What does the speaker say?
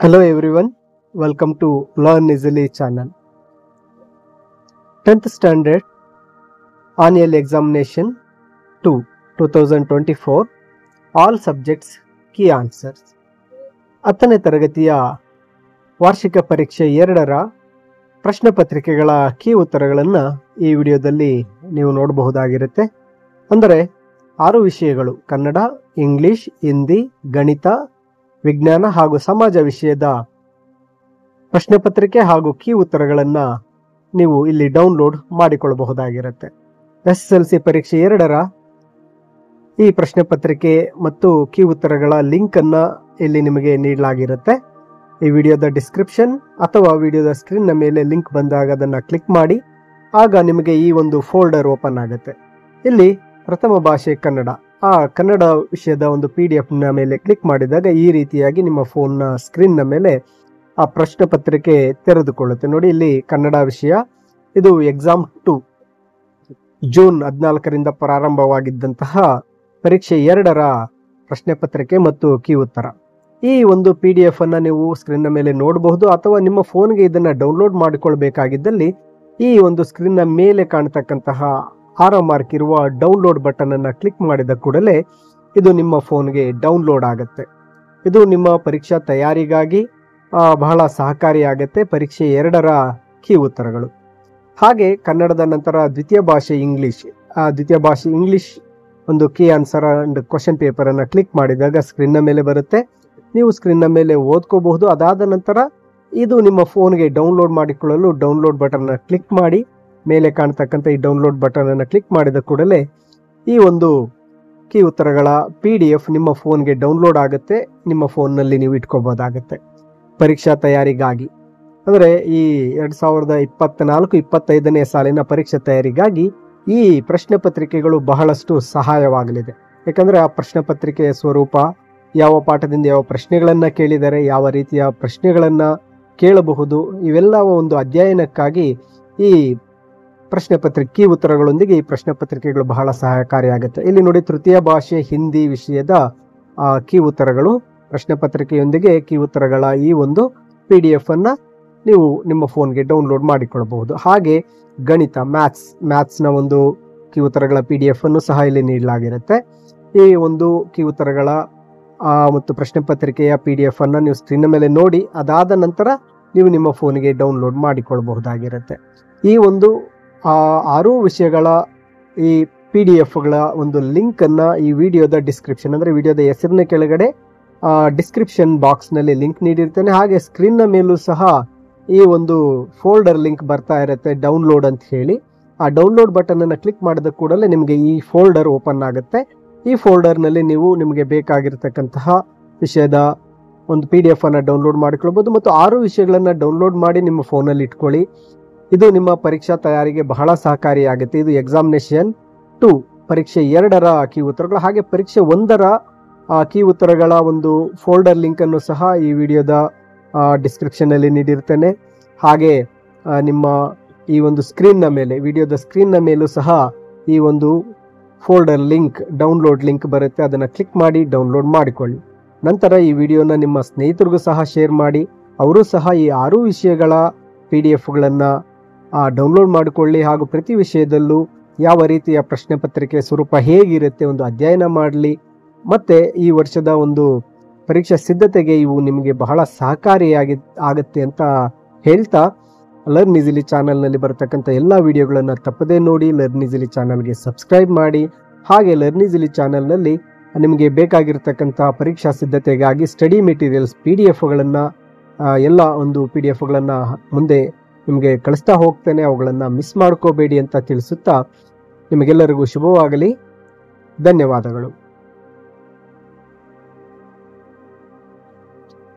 Hello everyone, welcome to Learn Easily channel. 10th standard annual examination 2 2024 all subjects key answers ಹತ್ತನೇ ತರಗತಿಯ ವಾರ್ಷಿಕ ಪರೀಕ್ಷೆ ಎರಡರ ಪ್ರಶ್ನೆ ಪತ್ರಿಕೆಗಳ ಕೀ ಉತ್ತರಗಳನ್ನು ಈ ವಿಡಿಯೋದಲ್ಲಿ ನೀವು ನೋಡಬಹುದಾಗಿರುತ್ತೆ ಅಂದರೆ ಆರು ವಿಷಯಗಳು ಕನ್ನಡ ಇಂಗ್ಲಿಷ್ ಹಿಂದಿ ಗಣಿತ ವಿಜ್ಞಾನ ಹಾಗೂ ಸಮಾಜ ವಿಷಯದ ಪ್ರಶ್ನೆ ಪತ್ರಿಕೆ ಹಾಗೂ ಕೀ ಉತ್ತರಗಳನ್ನು ನೀವು ಇಲ್ಲಿ ಡೌನ್ಲೋಡ್ ಮಾಡಿಕೊಳ್ಳಬಹುದಾಗಿರುತ್ತೆ ಎಸ್ ಎಸ್ ಎಲ್ ಸಿ ಪರೀಕ್ಷೆ ಎರಡರ ಈ ಪ್ರಶ್ನೆ ಪತ್ರಿಕೆ ಮತ್ತು ಕೀ ಉತ್ತರಗಳ ಲಿಂಕ್ ಅನ್ನ ಇಲ್ಲಿ ನಿಮಗೆ ನೀಡಲಾಗಿರುತ್ತೆ ಈ ವಿಡಿಯೋದ ಡಿಸ್ಕ್ರಿಪ್ಷನ್ ಅಥವಾ ವಿಡಿಯೋದ ಸ್ಕ್ರೀನ್ನ ಮೇಲೆ ಲಿಂಕ್ ಬಂದಾಗ ಅದನ್ನು ಕ್ಲಿಕ್ ಮಾಡಿ ಆಗ ನಿಮಗೆ ಈ ಒಂದು ಫೋಲ್ಡರ್ ಓಪನ್ ಆಗುತ್ತೆ ಇಲ್ಲಿ ಪ್ರಥಮ ಭಾಷೆ ಕನ್ನಡ ಆ ಕನ್ನಡ ವಿಷಯದ ಒಂದು ಪಿ ಡಿ ಎಫ್ನ ಮೇಲೆ ಕ್ಲಿಕ್ ಮಾಡಿದಾಗ ಈ ರೀತಿಯಾಗಿ ನಿಮ್ಮ ಫೋನ್ನ ಸ್ಕ್ರೀನ್ನ ಮೇಲೆ ಆ ಪ್ರಶ್ನೆ ಪತ್ರಿಕೆ ತೆರೆದುಕೊಳ್ಳುತ್ತೆ ನೋಡಿ ಇಲ್ಲಿ ಕನ್ನಡ ವಿಷಯ ಇದು ಎಕ್ಸಾಮ್ ಟು ಜೂನ್ ಹದಿನಾಲ್ಕರಿಂದ ಪ್ರಾರಂಭವಾಗಿದ್ದಂತಹ ಪರೀಕ್ಷೆ ಎರಡರ ಪ್ರಶ್ನೆ ಪತ್ರಿಕೆ ಮತ್ತು ಕೀ ಉತ್ತರ ಈ ಒಂದು ಪಿ ಡಿ ಎಫ್ ಅನ್ನ ನೀವು ಸ್ಕ್ರೀನ್ನ ಮೇಲೆ ನೋಡಬಹುದು ಅಥವಾ ನಿಮ್ಮ ಫೋನ್ಗೆ ಇದನ್ನ ಡೌನ್ಲೋಡ್ ಮಾಡಿಕೊಳ್ಬೇಕಾಗಿದ್ದಲ್ಲಿ ಈ ಒಂದು ಸ್ಕ್ರೀನ್ನ ಮೇಲೆ ಕಾಣತಕ್ಕಂತಹ ಆರ ಮಾರ್ಕ್ ಇರುವ ಡೌನ್ಲೋಡ್ ಬಟನ್ ಅನ್ನ ಕ್ಲಿಕ್ ಮಾಡಿದ ಕೂಡಲೇ ಇದು ನಿಮ್ಮ ಫೋನ್ಗೆ ಡೌನ್ಲೋಡ್ ಆಗುತ್ತೆ ಇದು ನಿಮ್ಮ ಪರೀಕ್ಷಾ ತಯಾರಿಗಾಗಿ ಆ, ಬಹಳ ಸಹಕಾರಿಯಾಗುತ್ತೆ ಪರೀಕ್ಷೆ ಎರಡರ ಕೀ ಉತ್ತರಗಳು ಹಾಗೆ ಕನ್ನಡದ ನಂತರ ದ್ವಿತೀಯ ಭಾಷೆ ಇಂಗ್ಲಿಷ್ ಆ ದ್ವಿತೀಯ ಭಾಷೆ ಇಂಗ್ಲಿಷ್ ಒಂದು key answer and question paper ಅನ್ನ ಕ್ಲಿಕ್ ಮಾಡಿದಾಗ ಸ್ಕ್ರೀನ್ನ ಮೇಲೆ ಬರುತ್ತೆ ನೀವು ಸ್ಕ್ರೀನ್ನ ಮೇಲೆ ಓದ್ಕೋಬಹುದು ಅದಾದ ನಂತರ ಇದು ನಿಮ್ಮ ಫೋನ್ಗೆ ಡೌನ್ಲೋಡ್ ಮಾಡಿಕೊಳ್ಳಲು ಡೌನ್ಲೋಡ್ ಬಟನ್ ಕ್ಲಿಕ್ ಮಾಡಿ ಮೇಲೆ ಕಾಣ್ತಕ್ಕಂಥ ಈ ಡೌನ್ಲೋಡ್ ಬಟನ್ ಅನ್ನು ಕ್ಲಿಕ್ ಮಾಡಿದ ಕೂಡಲೇ ಈ ಒಂದು ಕೀ ಉತ್ತರಗಳ ಪಿ ಡಿ ಎಫ್ ನಿಮ್ಮ ಫೋನ್ಗೆ ಡೌನ್ಲೋಡ್ ಆಗುತ್ತೆ ನಿಮ್ಮ ಫೋನ್ನಲ್ಲಿ ನೀವು ಇಟ್ಕೋಬಹುದಾಗುತ್ತೆ ಪರೀಕ್ಷಾ ತಯಾರಿಗಾಗಿ ಅಂದರೆ ಈ ಎರಡು ಸಾವಿರದ ಇಪ್ಪತ್ನಾಲ್ಕು ಇಪ್ಪತ್ತೈದನೇ ಸಾಲಿನ ಪರೀಕ್ಷೆ ತಯಾರಿಗಾಗಿ ಈ ಪ್ರಶ್ನೆ ಪತ್ರಿಕೆಗಳು ಬಹಳಷ್ಟು ಸಹಾಯವಾಗಲಿದೆ ಯಾಕಂದರೆ ಆ ಪ್ರಶ್ನೆ ಪತ್ರಿಕೆಯ ಸ್ವರೂಪ ಯಾವ ಪಾಠದಿಂದ ಯಾವ ಪ್ರಶ್ನೆಗಳನ್ನು ಕೇಳಿದರೆ ಯಾವ ರೀತಿಯ ಪ್ರಶ್ನೆಗಳನ್ನು ಕೇಳಬಹುದು ಇವೆಲ್ಲವ ಒಂದು ಅಧ್ಯಯನಕ್ಕಾಗಿ ಈ ಪ್ರಶ್ನೆ ಪತ್ರಿಕೆ ಕೀ ಉತ್ತರಗಳೊಂದಿಗೆ ಈ ಪ್ರಶ್ನೆ ಪತ್ರಿಕೆಗಳು ಬಹಳ ಸಹಾಯಕಾರಿಯಾಗುತ್ತೆ ಇಲ್ಲಿ ನೋಡಿ ತೃತೀಯ ಭಾಷೆ ಹಿಂದಿ ವಿಷಯದ ಆ, ಕೀ ಉತ್ತರಗಳು ಪ್ರಶ್ನೆ ಪತ್ರಿಕೆಯೊಂದಿಗೆ ಕೀ ಉತ್ತರಗಳ ಈ ಒಂದು ಪಿ ಡಿ ಎಫ್ ಅನ್ನ ನೀವು ನಿಮ್ಮ ಫೋನ್ಗೆ ಡೌನ್ಲೋಡ್ ಮಾಡಿಕೊಳ್ಳಬಹುದು ಹಾಗೆ ಗಣಿತ ಮ್ಯಾಥ್ಸ್ ಮ್ಯಾಥ್ಸ್ನ ಒಂದು ಕೀ ಉತ್ತರಗಳ ಪಿ ಡಿ ಎಫ್ ಅನ್ನು ಸಹ ಇಲ್ಲಿ ನೀಡಲಾಗಿರುತ್ತೆ ಈ ಒಂದು ಕೀ ಉತ್ತರಗಳ ಆ, ಮತ್ತು ಪ್ರಶ್ನೆ ಪತ್ರಿಕೆಯ ಪಿ ಡಿ ಎಫ್ ಅನ್ನು ನೀವು ಸ್ಕ್ರೀನ್ ಮೇಲೆ ನೋಡಿ ಅದಾದ ನಂತರ ನೀವು ನಿಮ್ಮ ಫೋನ್ಗೆ ಡೌನ್ಲೋಡ್ ಮಾಡಿಕೊಳ್ಳಬಹುದಾಗಿರುತ್ತೆ ಈ ಒಂದು ಆ, ಆರು ವಿಷಯಗಳ ಈ ಪಿ ಡಿ ಎಫ್ಗಳ ಒಂದು ಲಿಂಕ್ ಅನ್ನ ಈ ವಿಡಿಯೋದ ಡಿಸ್ಕ್ರಿಪ್ಷನ್ ಅಂದ್ರೆ ವಿಡಿಯೋದ ಹೆಸರಿನ ಕೆಳಗಡೆ ಡಿಸ್ಕ್ರಿಪ್ಷನ್ ಬಾಕ್ಸ್ನಲ್ಲಿ ಲಿಂಕ್ ನೀಡಿರ್ತೇನೆ ಹಾಗೆ ಸ್ಕ್ರೀನ್ನ ಮೇಲೂ ಸಹ ಈ ಒಂದು ಫೋಲ್ಡರ್ ಲಿಂಕ್ ಬರ್ತಾ ಇರುತ್ತೆ ಡೌನ್ಲೋಡ್ ಅಂತ ಹೇಳಿ ಆ ಡೌನ್ಲೋಡ್ ಬಟನ್ ಅನ್ನು ಕ್ಲಿಕ್ ಮಾಡಿದ ಕೂಡಲೇ ನಿಮಗೆ ಈ ಫೋಲ್ಡರ್ ಓಪನ್ ಆಗುತ್ತೆ ಈ ಫೋಲ್ಡರ್ನಲ್ಲಿ ನೀವು ನಿಮಗೆ ಬೇಕಾಗಿರ್ತಕ್ಕಂತಹ ವಿಷಯದ ಒಂದು ಪಿ ಡಿ ಎಫ್ ಅನ್ನು ಡೌನ್ಲೋಡ್ ಮಾಡಿಕೊಳ್ಬೋದು ಮತ್ತು ಆರು ವಿಷಯಗಳನ್ನು ಡೌನ್ಲೋಡ್ ಮಾಡಿ ನಿಮ್ಮ ಫೋನಲ್ಲಿ ಇಟ್ಕೊಳ್ಳಿ ಇದು ನಿಮ್ಮ ಪರೀಕ್ಷಾ ತಯಾರಿಗೆ ಬಹಳ ಸಹಕಾರಿಯಾಗುತ್ತೆ ಇದು ಎಕ್ಸಾಮಿನೇಷನ್ ಟು ಪರೀಕ್ಷೆ ಎರಡರ ಕೀ ಉತ್ತರಗಳು ಹಾಗೆ ಪರೀಕ್ಷೆ ಒಂದರ ಆ, ಕೀ ಉತ್ತರಗಳ ಒಂದು ಫೋಲ್ಡರ್ ಲಿಂಕ್ ಅನ್ನು ಸಹ ಈ ವಿಡಿಯೋದ ಡಿಸ್ಕ್ರಿಪ್ಷನ್ ಅಲ್ಲಿ ನೀಡಿರ್ತೇನೆ ಹಾಗೆ ಆ, ನಿಮ್ಮ ಈ ಒಂದು ಸ್ಕ್ರೀನ್ನ ಮೇಲೆ ವಿಡಿಯೋದ ಸ್ಕ್ರೀನ್ನ ಮೇಲೂ ಸಹ ಈ ಒಂದು ಫೋಲ್ಡರ್ ಲಿಂಕ್ ಡೌನ್ಲೋಡ್ ಲಿಂಕ್ ಬರುತ್ತೆ ಅದನ್ನು ಕ್ಲಿಕ್ ಮಾಡಿ ಡೌನ್ಲೋಡ್ ಮಾಡಿಕೊಳ್ಳಿ ನಂತರ ಈ ವಿಡಿಯೋನ ನಿಮ್ಮ ಸ್ನೇಹಿತರಿಗೂ ಸಹ ಶೇರ್ ಮಾಡಿ ಅವರು ಸಹ ಈ ಆರು ವಿಷಯಗಳ ಪಿ ಡಿ ಎಫ್ಗಳನ್ನು ಡೌನ್ಲೋಡ್ ಮಾಡಿಕೊಳ್ಳಿ ಹಾಗೂ ಪ್ರತಿ ವಿಷಯದಲ್ಲೂ ಯಾವ ರೀತಿಯ ಪ್ರಶ್ನೆ ಪತ್ರಿಕೆ ಸ್ವರೂಪ ಹೇಗಿರುತ್ತೆ ಒಂದು ಅಧ್ಯಯನ ಮಾಡಲಿ ಮತ್ತೆ ಈ ವರ್ಷದ ಒಂದು ಪರೀಕ್ಷಾ ಸಿದ್ಧತೆಗೆ ಇವು ನಿಮಗೆ ಬಹಳ ಸಹಕಾರಿಯಾಗಿ ಆಗುತ್ತೆ ಅಂತ ಹೇಳ್ತಾ ಲರ್ನ್ ಈಸಿಲಿ ಚಾನಲ್ನಲ್ಲಿ ಬರತಕ್ಕಂಥ ಎಲ್ಲ ವಿಡಿಯೋಗಳನ್ನು ತಪ್ಪದೇ ನೋಡಿ ಲರ್ನ್ ಈಸಿಲಿ ಚಾನಲ್ಗೆ ಸಬ್ಸ್ಕ್ರೈಬ್ ಮಾಡಿ ಹಾಗೆ ಲರ್ನ್ ಈಸಿಲಿ ಚಾನಲ್ನಲ್ಲಿ ನಿಮಗೆ ಬೇಕಾಗಿರ್ತಕ್ಕಂಥ ಪರೀಕ್ಷಾ ಸಿದ್ಧತೆಗಾಗಿ ಸ್ಟಡಿ ಮೆಟೀರಿಯಲ್ಸ್ ಪಿ ಡಿ ಎಫ್ಗಳನ್ನು ಎಲ್ಲ ಒಂದು ಪಿ ಡಿ ಎಫ್ಗಳನ್ನು ಮುಂದೆ ನಿಮಗೆ ಕಳಿಸ್ತಾ ಹೋಗ್ತೇನೆ ಅವುಗಳನ್ನು ಮಿಸ್ ಮಾಡ್ಕೋಬೇಡಿ ಅಂತ ತಿಳಿಸುತ್ತಾ ನಿಮಗೆಲ್ಲರಿಗೂ ಶುಭವಾಗಲಿ ಧನ್ಯವಾದಗಳು